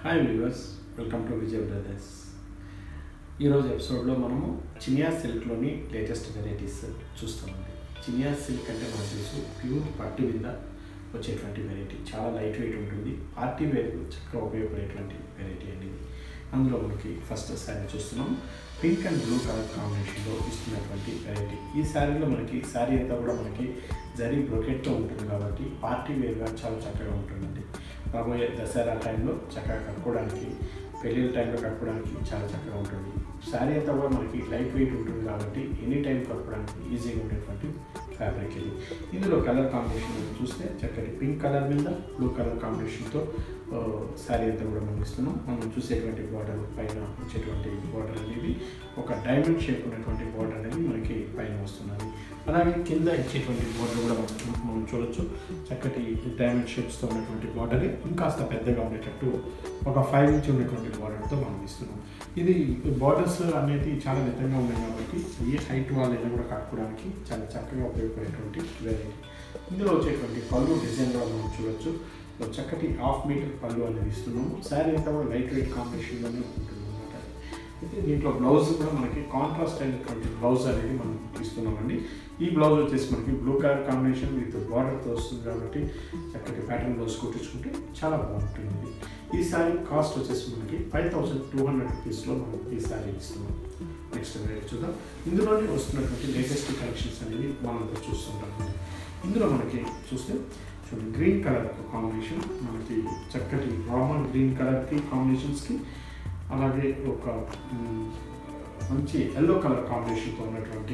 hi viewers welcome to Vijay brothers ఈరోజు ఎపిసోడ్లో మనము చినియా సిల్క్లోని లేటెస్ట్ వెరైటీస్ చూస్తామండి చినియా సిల్క్ అంటే మనకు తెలుసు ప్యూర్ పట్టు మీద వచ్చేటువంటి వెరైటీ చాలా లైట్ వెయిట్ ఉంటుంది పార్టీ వేర్ చక్కగా ఉపయోగపడేటువంటి వెరైటీ అండి ఇది అందులో మనకి ఫస్ట్ శారీ చూస్తున్నాం పింక్ అండ్ బ్లూ కలర్ కాంబినేషన్లో ఇస్తున్నటువంటి వెరైటీ ఈ శారీలో మనకి శారీ అంతా కూడా మనకి జరీ బ్రొకెట్తో ఉంటుంది కాబట్టి పార్టీ వేర్గా చాలా చక్కగా ఉంటుందండి రాబోయే దసరా టైంలో చక్కగా కట్టుకోవడానికి పెళ్ళిళ్ళ టైంలో కట్టుకోవడానికి చాలా చక్కగా ఉంటుంది శారీ అంతా కూడా మనకి లైట్ వెయిట్ ఉంటుంది కాబట్టి ఎనీ టైం కట్టుకోవడానికి ఈజీగా ఉండేటువంటి ఫ్యాబ్రిక్ ఇది ఇందులో కలర్ కాంబినేషన్ చూస్తే చక్కటి పింక్ కలర్ మీద బ్లూ కలర్ కాంబినేషన్తో శారీ అంతా కూడా మనం ఇస్తున్నాం మనం చూసేటువంటి బార్డర్ పైన వచ్చేటువంటి బార్డర్ అనేది ఒక డైమండ్ షేప్ ఉన్నటువంటి బార్డర్ అనేది మనకి పైన వస్తున్నది అలాగే కింద ఇచ్చేటువంటి బార్డర్ కూడా మనం మనం చూడొచ్చు చక్కటి డైమండ్ షేప్స్తో ఉన్నటువంటి బార్డర్ ఇంకాస్త పెద్దగా ఉండేటట్టు ఒక ఫైవ్ ఇంచ్ ఉన్నటువంటి బార్డర్తో మనం ఇస్తున్నాం ఇది బార్డర్స్ అనేది చాలా మితంగా ఉన్నాయి కాబట్టి ఏ హైట్ వాళ్ళైనా కూడా కట్టుకోవడానికి చాలా చక్కగా ఉపయోగపడేటువంటి వెరైటీ ఇందులో వచ్చేటువంటి పళ్ళు డిజైన్ కూడా మనం చూడొచ్చు చక్కటి హాఫ్ మీటర్ పళ్ళు అనేది ఇస్తున్నాము శారీ అంతా కూడా లైట్ వెయిట్ కాంబినేషన్లోనే ఉంటుంది అనమాట అయితే దీంట్లో బ్లౌజ్ కూడా మనకి కాంట్రాస్ట్ అయినటువంటి బ్లౌజ్ అనేది మనం ఇస్తున్నామండి ఈ బ్లౌజ్ వచ్చేసి మనకి బ్లూ కలర్ కాంబినేషన్ విత్ బార్డర్తో వస్తుంది కాబట్టి చక్కటి ప్యాటర్న్ బ్లౌజ్ కుట్టించుకుంటే చాలా బాగుంటుంది ఈ శారీ కాస్ట్ వచ్చేసి మనకి ఫైవ్ థౌసండ్ టూ హండ్రెడ్ రూపీస్లో మనం ఈ శారీ ఇస్తున్నాం నెక్స్ట్ వెరైటీ చూద్దాం ఇందులోనే వస్తున్నటువంటి లేటెస్ట్ కలెక్షన్స్ అనేవి మనం చూస్తుంటాం ఇందులో మనకి చూస్తే చూడండి గ్రీన్ కలర్ కాంబినేషన్ మనకి చక్కటి రామన్ గ్రీన్ కలర్కి కాంబినేషన్స్కి అలాగే ఒక మ్, మంచి ఎల్లో కలర్ కాంబినేషన్తో ఉన్నటువంటి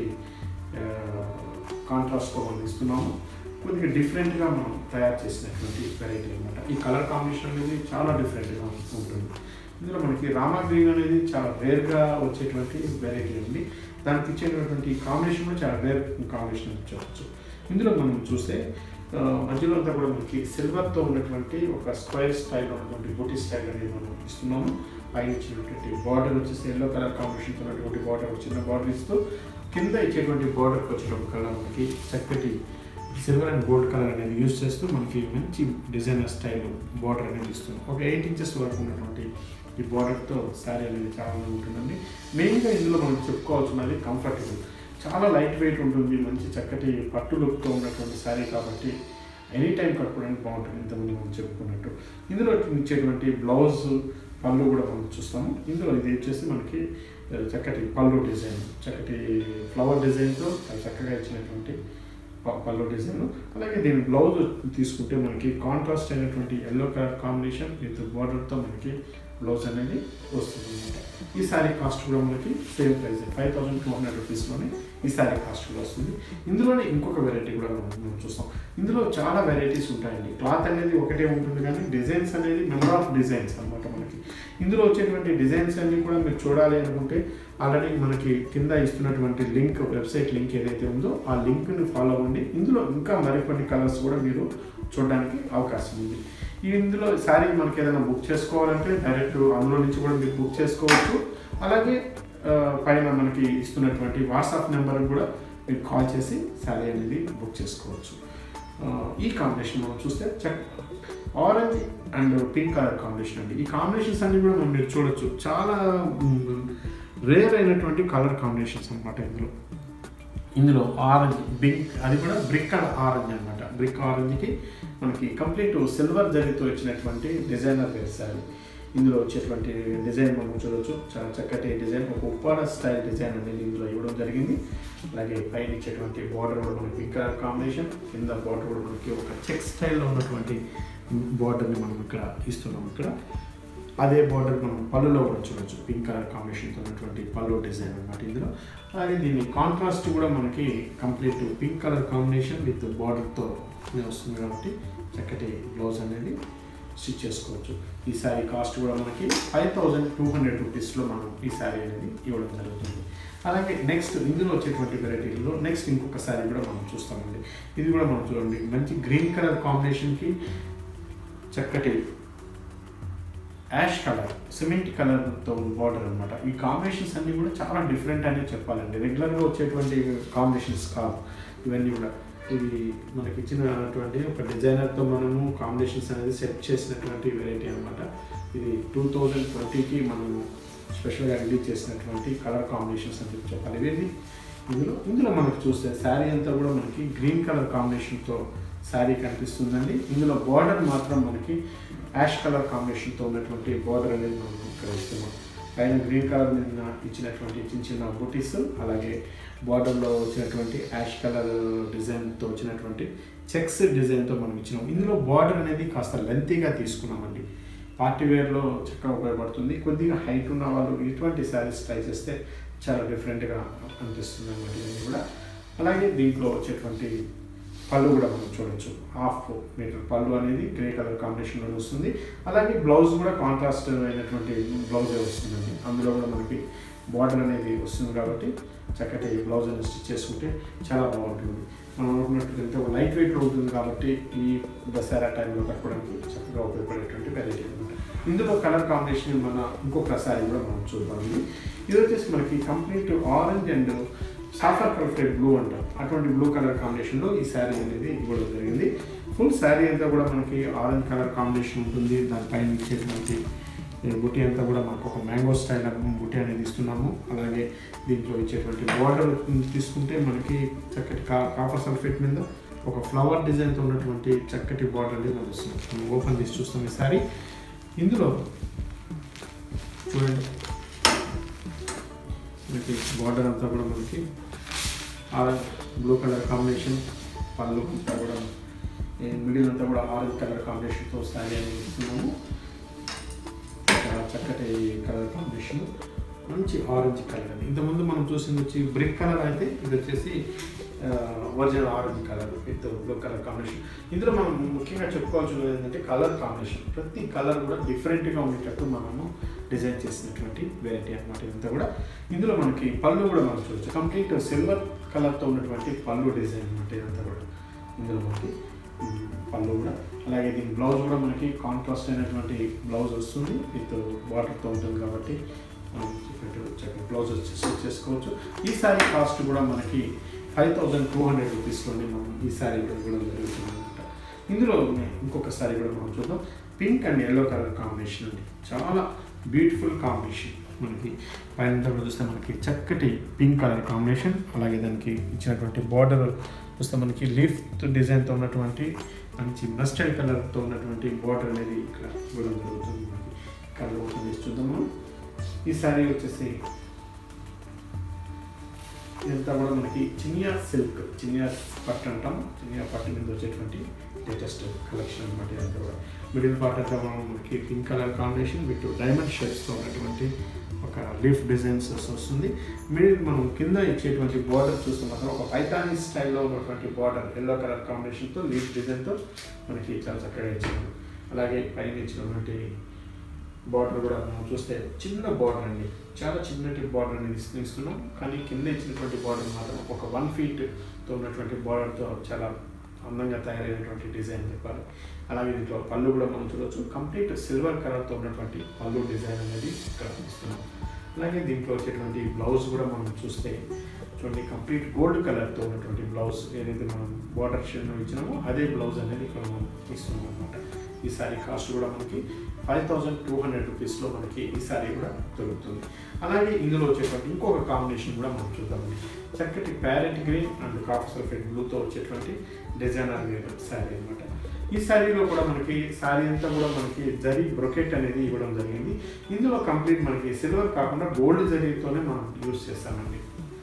కాంట్రాస్ట్తో మనం ఇస్తున్నాము కొద్దిగా డిఫరెంట్గా మనం తయారు చేసినటువంటి వెరైటీ అనమాట ఈ కలర్ కాంబినేషన్ అనేది చాలా డిఫరెంట్గా ఉంటుంది ఇందులో మనకి రామా గ్రీన్ అనేది చాలా రేర్గా వచ్చేటువంటి వెరైటీ ఉంది దానికి ఇచ్చేటటువంటి కాంబినేషన్ కూడా చాలా రేర్ కాంబినేషన్ అని చెప్పచ్చు ఇందులో మనం చూస్తే ఆ, మధ్యలో అంతా కూడా మనకి సిల్వర్తో ఉన్నటువంటి ఒక స్క్వేర్ స్టైల్ ఉన్నటువంటి బూటీ స్టైల్ అనేది మనం ఇస్తున్నాము పైన ఇచ్చినటువంటి బార్డర్ వచ్చేసి ఎల్లో కలర్ కాంబినేషన్తో ఉన్నటువంటి బార్డర్ చిన్న బార్డర్ ఇస్తూ కింద ఇచ్చేటువంటి బార్డర్కి వచ్చేటప్పుడు కలర్ మనకి చక్కటి సిల్వర్ అండ్ గోల్డ్ కలర్ అనేది యూజ్ చేస్తూ మనకి మంచి డిజైనర్ స్టైల్ బార్డర్ అనేది ఇస్తున్నాం ఒక ఎయిట్ ఇంచెస్ వరకు ఉన్నటువంటి ఈ బార్డర్తో శారీ అనేది చాలా ఉంటుందండి మెయిన్గా ఇందులో మనం చెప్పుకోవాల్సినది కంఫర్టబుల్ చాలా లైట్ వెయిట్ ఉంటుంది మంచి చక్కటి పట్టు లుక్తో ఉన్నటువంటి శారీ కాబట్టి ఎనీ టైం కట్టుకోవడానికి బాగుంటుంది ఇంతమంది మనం చెప్పుకున్నట్టు ఇందులో ఇచ్చేటువంటి బ్లౌజ్ పళ్ళు కూడా మనం చూస్తాము ఇందులో ఇది వచ్చేసి మనకి ఆ, చక్కటి పళ్ళు డిజైన్ చక్కటి ఫ్లవర్ డిజైన్తో చాలా చక్కగా ఇచ్చినటువంటి ప- పళ్ళు డిజైన్ అలాగే దీని బ్లౌజ్ తీసుకుంటే మనకి కాంట్రాస్ట్ అయినటువంటి ఎల్లో కలర్ కాంబినేషన్ విత్ బార్డర్తో మనకి బ్లౌజ్ అనేది వస్తుంది అనమాట ఈ శారీ కాస్ట్ కూడా మనకి same price five thousand two hundred రూపీస్లోనే ఈ శారీ కాస్ట్ కూడా వస్తుంది ఇందులోనే ఇంకొక వెరైటీ కూడా మనం మనం చూస్తాం ఇందులో చాలా వెరైటీస్ ఉంటాయండి క్లాత్ అనేది ఒకటే ఉంటుంది కానీ డిజైన్స్ అనేది నెంబర్ ఆఫ్ డిజైన్స్ అనమాట మనకి ఇందులో వచ్చేటువంటి డిజైన్స్ అన్ని కూడా మీరు చూడాలి అనుకుంటే ఆల్రెడీ మనకి కింద ఇస్తున్నటువంటి లింక్ వెబ్సైట్ లింక్ ఏదైతే ఉందో ఆ లింక్ని ఫాలో అవ్వండి ఇందులో ఇంకా మరికొన్ని కలర్స్ కూడా మీరు చూడడానికి అవకాశం ఉంది ఈ ఇందులో శారీ మనకి ఏదైనా బుక్ చేసుకోవాలంటే డైరెక్ట్ అందులో నుంచి కూడా మీరు బుక్ చేసుకోవచ్చు అలాగే ఆ, పైన మనకి ఇస్తున్నటువంటి వాట్సాప్ నెంబర్ కూడా మీరు కాల్ చేసి శారీ అనేది బుక్ చేసుకోవచ్చు ఆ, ఈ కాంబినేషన్ మనం చూస్తే check orange and pink colour combination అండి ఈ కాంబినేషన్స్ అన్ని కూడా మనం మీరు చూడొచ్చు చాలా రేర్ అయినటువంటి కలర్ కాంబినేషన్స్ అనమాట ఇందులో ఇందులో ఆరెంజ్ బింక్ అది కూడా బ్రిక్ అండ్ ఆరెంజ్ అనమాట బ్రిక్ ఆరెంజ్కి మనకి కంప్లీట్ సిల్వర్ జరీతో వచ్చినటువంటి డిజైనర్ వేశారు ఇందులో వచ్చేటువంటి డిజైన్ మనం చూడొచ్చు చాలా చక్కటి డిజైన్ ఒక ఉప్పాడ స్టైల్ డిజైన్ అనేది ఇందులో ఇవ్వడం జరిగింది అలాగే పైన ఇచ్చేటువంటి బార్డర్ కూడా మనకి పింక్ కలర్ కాంబినేషన్ కింద బార్డర్ కూడా మనకి ఒక చెక్ స్టైల్లో ఉన్నటువంటి బార్డర్ని మనం ఇక్కడ ఇస్తున్నాం ఇక్కడ అదే బార్డర్ మనం పళ్ళులో కూడా చూడొచ్చు పింక్ కలర్ కాంబినేషన్తో ఉన్నటువంటి పళ్ళు డిజైన్ అనమాట ఇందులో అలాగే దీని కాంట్రాస్ట్ కూడా మనకి complete pink colour combination with బార్డర్తో వస్తుంది కాబట్టి చక్కటి బ్లౌజ్ అనేది స్టిచ్ చేసుకోవచ్చు ఈ శారీ కాస్ట్ కూడా మనకి ఫైవ్ థౌజండ్ టూ హండ్రెడ్ రూపీస్లో మనం ఈ శారీ అనేది ఇవ్వడం జరుగుతుంది అలాగే నెక్స్ట్ ఇందులో వచ్చేటువంటి వెరైటీలో నెక్స్ట్ ఇంకొక శారీ కూడా మనం చూస్తామండి ఇది కూడా మనం చూడండి మంచి గ్రీన్ కలర్ కాంబినేషన్కి చక్కటి యాష్ కలర్ సిమెంట్ కలర్తో బార్డర్ అనమాట ఈ కాంబినేషన్స్ అన్నీ కూడా చాలా డిఫరెంట్ అనే చెప్పాలండి రెగ్యులర్గా వచ్చేటువంటి కాంబినేషన్స్ కాదు ఇవన్నీ కూడా ఇది మనకి ఇచ్చినటువంటి ఒక డిజైనర్తో మనము కాంబినేషన్స్ అనేది సెట్ చేసినటువంటి వెరైటీ అనమాట ఇది టూ థౌజండ్ ట్వంటీకి మనము స్పెషల్గా రిలీజ్ చేసినటువంటి కలర్ కాంబినేషన్స్ అని చెప్పి చెప్పాలి ఇవి ఇందులో ఇందులో మనకు చూస్తే శారీ అంతా కూడా మనకి గ్రీన్ కలర్ కాంబినేషన్తో శారీ కనిపిస్తుందండి ఇందులో బార్డర్ మాత్రం మనకి యాష్ కలర్ కాంబినేషన్తో ఉన్నటువంటి బార్డర్ అనేది మనం ఇక్కడ ఇస్తున్నాం పైన గ్రీన్ కలర్ మీద ఇచ్చినటువంటి చిన్న చిన్న బూటీస్ అలాగే బార్డర్లో వచ్చినటువంటి యాష్ కలర్ డిజైన్తో వచ్చినటువంటి చెక్స్ డిజైన్తో మనం ఇచ్చినాం ఇందులో బార్డర్ అనేది కాస్త లెంతీగా తీసుకున్నామండి పార్టీ వేర్లో చక్కగా ఉపయోగపడుతుంది కొద్దిగా హైట్ ఉన్న వాళ్ళు ఇటువంటి శారీస్ ట్రై చేస్తే చాలా డిఫరెంట్గా అనిపిస్తుంది అనమాట ఇవన్నీ కూడా అలాగే దీంట్లో వచ్చేటువంటి పళ్ళు కూడా మనం చూడొచ్చు హాఫ్ మీటర్ పళ్ళు అనేది గ్రే కలర్ కాంబినేషన్లో వస్తుంది అలాగే బ్లౌజ్ కూడా కాంట్రాస్ట్ అయినటువంటి బ్లౌజే వస్తుందండి అందులో కూడా మనకి బార్డర్ అనేది వస్తుంది కాబట్టి చక్కటి బ్లౌజ్ అనేది స్టిచ్ చేసుకుంటే చాలా బాగుంటుంది మనం అనుకున్నట్టు ఎంతో లైట్ వెయిట్లో ఉంటుంది కాబట్టి ఈ దసరా టైంలో కట్టుకోవడానికి చక్కగా ఉపయోగపడేటువంటి వెరైటీ అనమాట ఇందులో కలర్ కాంబినేషన్ మన ఇంకొక శారీ కూడా మనం చూద్దాం ఇది ఇది వచ్చేసి మనకి complete orange and sapphire colour blue అంటాం అటువంటి బ్లూ కలర్ కాంబినేషన్లో ఈ శారీ అనేది ఇవ్వడం జరిగింది ఫుల్ శారీ అంతా కూడా మనకి ఆరెంజ్ కలర్ కాంబినేషన్ ఉంటుంది దానిపైన ఇచ్చేటువంటి బుట్టి అంతా కూడా మనకు ఒక మ్యాంగో స్టైల్ బుట్టి అనేది ఇస్తున్నాము అలాగే దీంట్లో ఇచ్చేటువంటి బార్డర్ తీసుకుంటే మనకి చక్కటి కా కాపర్ సల్ఫేట్ మీద ఒక ఫ్లవర్ డిజైన్తో ఉన్నటువంటి చక్కటి బార్డర్ అనేది మనకు వస్తుంది మనం ఓపెన్ చేసి చూస్తాం ఈ సారీ ఇందులో చూడండి మనకి బార్డర్ అంతా కూడా మనకి ఆరెంజ్ బ్లూ కలర్ కాంబినేషన్ పళ్ళు అంతా కూడా మిడిల్ అంతా కూడా ఆరెంజ్ కలర్ కాంబినేషన్తో శారీ అనేది ఇస్తున్నాము చాలా చక్కటి కలర్ కాంబినేషన్ మంచి ఆరెంజ్ కలర్ అది ఇంతకుముందు మనం చూసింది వచ్చి బ్రిక్ కలర్ అయితే ఇది వచ్చేసి original orange colour with blue colour combination ఇందులో మనం ముఖ్యంగా చెప్పుకోవాల్సింది ఏంటంటే కలర్ కాంబినేషన్ ప్రతి కలర్ కూడా డిఫరెంట్గా ఉండేటట్టు మనము డిజైన్ చేసినటువంటి వెరైటీ అనమాట ఇదంతా కూడా ఇందులో మనకి పళ్ళు కూడా మనం చూడొచ్చు కంప్లీట్ సిల్వర్ కలర్తో ఉన్నటువంటి పళ్ళు డిజైన్ అనమాట ఇదంతా కూడా ఇందులో మనకి ఉమ్, పళ్ళు కూడా అలాగే దీని బ్లౌజ్ కూడా మనకి కాంట్రాస్ట్ అయినటువంటి బ్లౌజ్ వస్తుంది విత్ వాటర్తో ఉంటుంది కాబట్టి మనం చెప్పినట్టు చక్కగా బ్లౌజ్ వచ్చేసి చేసుకోవచ్చు ఈ శారీ కాస్ట్ కూడా మనకి ఫైవ్ థౌజండ్ టూ హండ్రెడ్ రూపీస్లోనే మనం ఈ శారీ కూడా ఇవ్వడం జరుగుతుంది అనమాట ఇందులో ఇంకొక శారీ కూడా మనం చూద్దాం pink and yellow colour combination అండి చాలా బ్యూటిఫుల్ కాంబినేషన్ మనకి పైన కూడా చూస్తే మనకి చక్కటి పింక్ కలర్ కాంబినేషన్ అలాగే దానికి ఇచ్చినటువంటి బార్డర్ చూస్తే మనకి లీఫ్ డిజైన్తో ఉన్నటువంటి మంచి మస్టర్డ్ కలర్తో ఉన్నటువంటి బార్డర్ అనేది ఇక్కడ ఇవ్వడం జరుగుతుంది మనకి కలర్ ఓపెన్ చేసి చూద్దాం మనం ఈ శారీ వచ్చేసి ఇదంతా కూడా మనకి చినియా సిల్క్ చినియా పట్టు అంటాం చినియా పట్టు మీద వచ్చేటువంటి లేటెస్ట్ కలెక్షన్ అనమాట ఇదంతా కూడా మిడిల్ పార్ట్ అంతా మనం మనకి pink colour combination with diamond షేప్స్తో ఉన్నటువంటి ఒక లీఫ్ డిజైన్స్ వస్తుంది మిడిల్ మనం కింద ఇచ్చేటువంటి బార్డర్ చూస్తే మాత్రం ఒక పైతానీ స్టైల్లో ఉన్నటువంటి బార్డర్ ఎల్లో కలర్ కాంబినేషన్తో లీఫ్ డిజైన్తో మనకి చాలా చక్కగా ఇచ్చారు అలాగే పైన ఇచ్చినటువంటి బార్డర్ కూడా మనం చూస్తే చిన్న బార్డర్ అండి చాలా చిన్నటి బార్డర్ అనేది ఇస్తు- ఇస్తున్నాం కానీ కింద ఇచ్చినటువంటి బార్డర్ మాత్రం ఒక వన్ ఫీట్తో ఉన్నటువంటి బార్డర్తో చాలా అందంగా తయారైనటువంటి డిజైన్ చెప్పాలి అలాగే దీంట్లో పళ్ళు కూడా మనం చూడొచ్చు కంప్లీట్ సిల్వర్ కలర్తో ఉన్నటువంటి పళ్ళు డిజైన్ అనేది ఇక్కడ ఇస్తున్నాం అలాగే దీంట్లో వచ్చేటువంటి బ్లౌజ్ కూడా మనం చూస్తే చూడండి కంప్లీట్ గోల్డ్ కలర్తో ఉన్నటువంటి బ్లౌజ్ ఏదైతే మనం బార్డర్ షేడ్ ఇచ్చినామో అదే బ్లౌజ్ అనేది ఇక్కడ మనం ఇస్తున్నాం అనమాట ఈ సారీ కాస్ట్ కూడా మనకి ఫైవ్ థౌజండ్ టూ హండ్రెడ్ రూపీస్లో మనకి ఈ సారీ కూడా దొరుకుతుంది అలాగే ఇందులో వచ్చేటువంటి ఇంకొక కాంబినేషన్ కూడా మనం చూద్దామండి చక్కటి parrot green and copper sulphate బ్లూతో వచ్చేటువంటి డిజైనర్ శారీ అనమాట ఈ శారీలో కూడా మనకి శారీ అంతా కూడా మనకి జరీ బ్రొకెట్ అనేది ఇవ్వడం జరిగింది ఇందులో కంప్లీట్ మనకి సిల్వర్ కాకుండా గోల్డ్ జరీతోనే మనం యూజ్ చేస్తామండి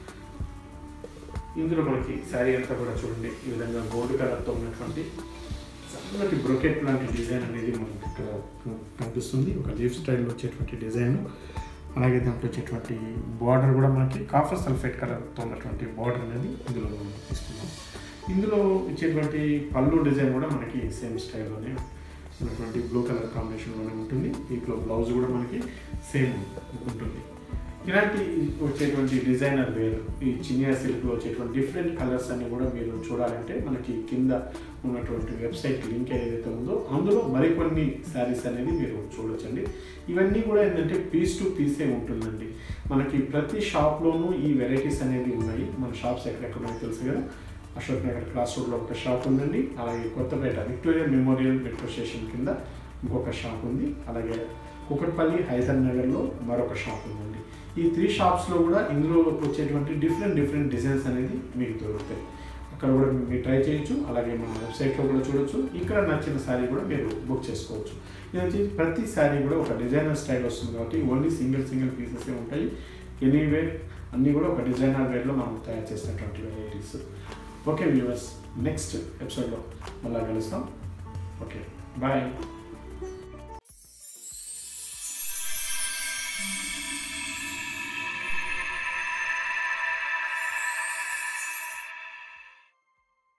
ఇందులో మనకి శారీ అంతా కూడా చూడండి ఈ విధంగా గోల్డ్ కలర్తో ఉన్నటువంటి చక్కటి బ్రొకెట్ లాంటి డిజైన్ అనేది మనకి ఇక్కడ కనిపిస్తుంది ఒక లీఫ్ స్టైల్లో వచ్చేటువంటి డిజైన్ అలాగే దాంట్లో వచ్చేటువంటి బార్డర్ కూడా మనకి కాఫర్ సల్ఫేట్ కలర్తో ఉన్నటువంటి బార్డర్ అనేది ఇందులో మనం ఇస్తున్నాం ఇందులో ఇచ్చేటువంటి పళ్ళు డిజైన్ కూడా మనకి సేమ్ స్టైల్లోనే ఉన్నటువంటి బ్లూ కలర్ కాంబినేషన్లోనే ఉంటుంది దీంట్లో బ్లౌజ్ కూడా మనకి సేమ్ ఉంటుంది ఇలాంటి వచ్చేటువంటి డిజైనర్ వేర్ ఈ చినియా సిల్క్లో వచ్చేటువంటి డిఫరెంట్ కలర్స్ అన్ని కూడా మీరు చూడాలంటే మనకి కింద ఉన్నటువంటి వెబ్సైట్ లింక్ ఏదైతే ఉందో అందులో మరికొన్ని శారీస్ అనేది మీరు చూడొచ్చండి ఇవన్నీ కూడా ఏంటంటే పీస్ టు పీసే ఉంటుందండి మనకి ప్రతి షాప్లోనూ ఈ వెరైటీస్ అనేవి ఉన్నాయి మన షాప్స్ ఎక్కడెక్కడ ఉన్నాయో తెలుసు కదా అశోక్ నగర్ క్లాస్ రోడ్లో ఒక షాప్ ఉందండి అలాగే Kothapet Victoria Memorial metro station కింద ఇంకొక షాప్ ఉంది అలాగే కుకట్పల్లి హైదర్ నగర్లో మరొక షాప్ ఉందండి ఈ త్రీ షాప్స్లో కూడా ఇందులో వచ్చేటువంటి డిఫరెంట్ డిఫరెంట్ డిజైన్స్ అనేది మీకు దొరుకుతాయి అక్కడ కూడా మీరు ట్రై చేయొచ్చు అలాగే మన వెబ్సైట్లో కూడా చూడొచ్చు ఇక్కడ నచ్చిన శారీ కూడా మీరు బుక్ చేసుకోవచ్చు ఇది వచ్చి ప్రతి శారీ కూడా ఒక డిజైనర్ స్టైల్ వస్తుంది కాబట్టి ఓన్లీ సింగిల్ సింగిల్ పీసెస్ ఉంటాయి ఎనీవేర్ అన్నీ కూడా ఒక డిజైనర్ వేర్లో మనం తయారు చేసినటువంటి వెరైటీస్ ఓకే వ్యూవర్స్ నెక్స్ట్ ఎపిసోడ్లో మళ్ళీ కలుస్తాం ఓకే బాయ్